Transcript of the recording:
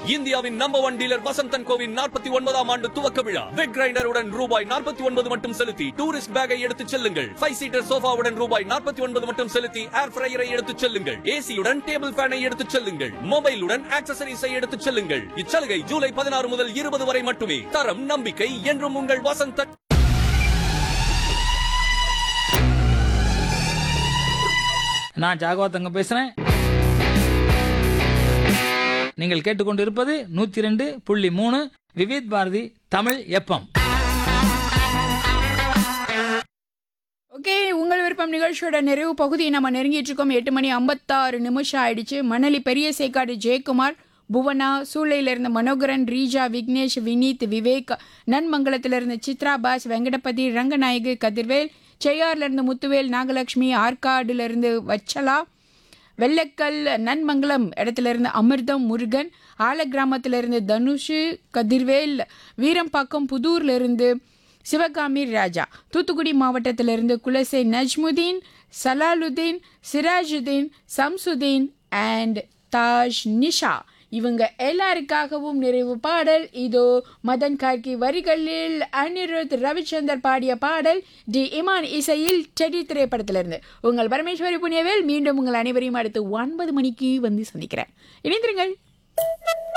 இந்தியாவின் number one dealer Vasanthan கோவின் நாற்பத்தி ஒன்பதாம் ஆண்டு துவக்க விழா வெட் கிரைண்டருடன் ரூபாய் நாற்பத்தி ஒன்பது மட்டும் செலுத்தி டூரிஸ்ட் பேக்கை எடுத்துச் செல்லுங்கள் ஃபைவ் சீட்டர் சோஃபாவுடன் ரூபாய் நாற்பத்தி ஒன்பது மட்டும் செலுத்தி ஏர் ஃப்ரையரை எடுத்துச் செல்லுங்கள் ஏசியுடன் டேபிள் ஃபேனை எடுத்துச் செல்லுங்கள் மொபைலுடன் ஆக்சசரிஸை எடுத்துச் செல்லுங்கள் இச்சலுகை ஜூலை பதினாறு முதல் இருபது வரை மட்டுமே தரம் நம்பிக்கை என்றும் உங்கள் வசந்தன் நான் ஜாகவா தங்க பேசுறேன் நீங்கள் கேட்டுக்கொண்டிருப்பது நூத்தி ரெண்டு புள்ளி மூணு விவித் பாரதி தமிழ் எப்பம் ஓகே உங்கள் விருப்பம் நிகழ்ச்சியோட நிறைவு பகுதியை நம்ம நெருங்கிட்டு இருக்கோம் எட்டு மணி ஐம்பத்தாறு நிமிஷம் ஆயிடுச்சு மணலி பெரிய சேக்காடு ஜெயக்குமார் புவனா சூளையிலிருந்து மனோகரன் ரீஜா விக்னேஷ் வினீத் விவேக் நன்மங்கலத்திலிருந்து சித்ரா பாஸ் வெங்கடபதி ரங்கநாயகு கதிர்வேல் செய்யார்லேருந்து முத்துவேல் நாகலட்சுமி ஆற்காடுலேருந்து வச்சலா வெள்ளக்கல் நன்மங்கலம் இடத்துல இருந்து அமிர்தம் முருகன் ஆல கிராமத்துல இருந்து தனுஷு கதிர்வேல் வீரம்பாக்கம் புதூர்ல இருந்து சிவகாமி ராஜா தூத்துக்குடி மாவட்டத்திலிருந்து குலசை நஜ்முதீன் சலாலுதீன் சிராஜுதீன் சம்சுதீன் அண்ட் தாஜ் நிஷா இவங்க எல்லாருக்காகவும் நிறைவு பாடல் இதோ மதன் கார்கி வரிகளில் அனிருத் ரவிச்சந்தர் பாடிய பாடல் டி இமான் இசையில் செடி திரைப்படத்திலிருந்து உங்கள் பரமேஸ்வரி புண்ணியவேல் மீண்டும் உங்கள் அனைவரையும் அடுத்து ஒன்பது மணிக்கு வந்து சந்திக்கிறேன் இணைந்திருங்கள்